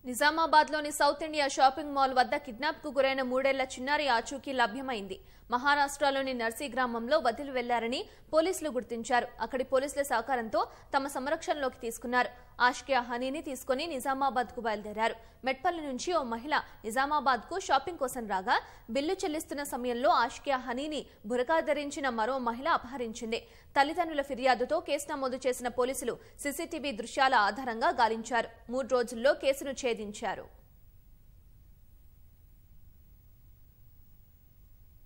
నిజామాబాద్లోని South India shopping mall వద్ద kidnap కు గురైన మూడేళ్ల చిన్నారి ఆచూకీ లభ్యమైంది మహారాష్ట్రలోని నర్సీ గ్రామంలో వదిలి వెళ్లారని పోలీసులు గుర్తించారు అక్కడి పోలీసుల సహకారంతో తమ సంరక్షణలోకి తీసుకున్నారు ఆష్కియా హనీని తీసుకుని నిజామాబాద్ కు బయలుదేరారు మెట్పల్లి నుంచి ఓ మహిళ నిజామాబాద్ కు షాపింగ్ కోసం రాగా బిల్లు చెల్లిస్తున్న సమయంలో ఆష్కియా హనీని బురకా ధరించిన మరో మహిళ అపహరించింది తల్లిదండ్రుల ఫిర్యాదుతో కేసు నమోదు చేసిన పోలీసులు సీసీటీవీ దృశ్యాల ఆధారంగా గాలించారు మూడు రోజుల్లో కేసును ఛేదించారు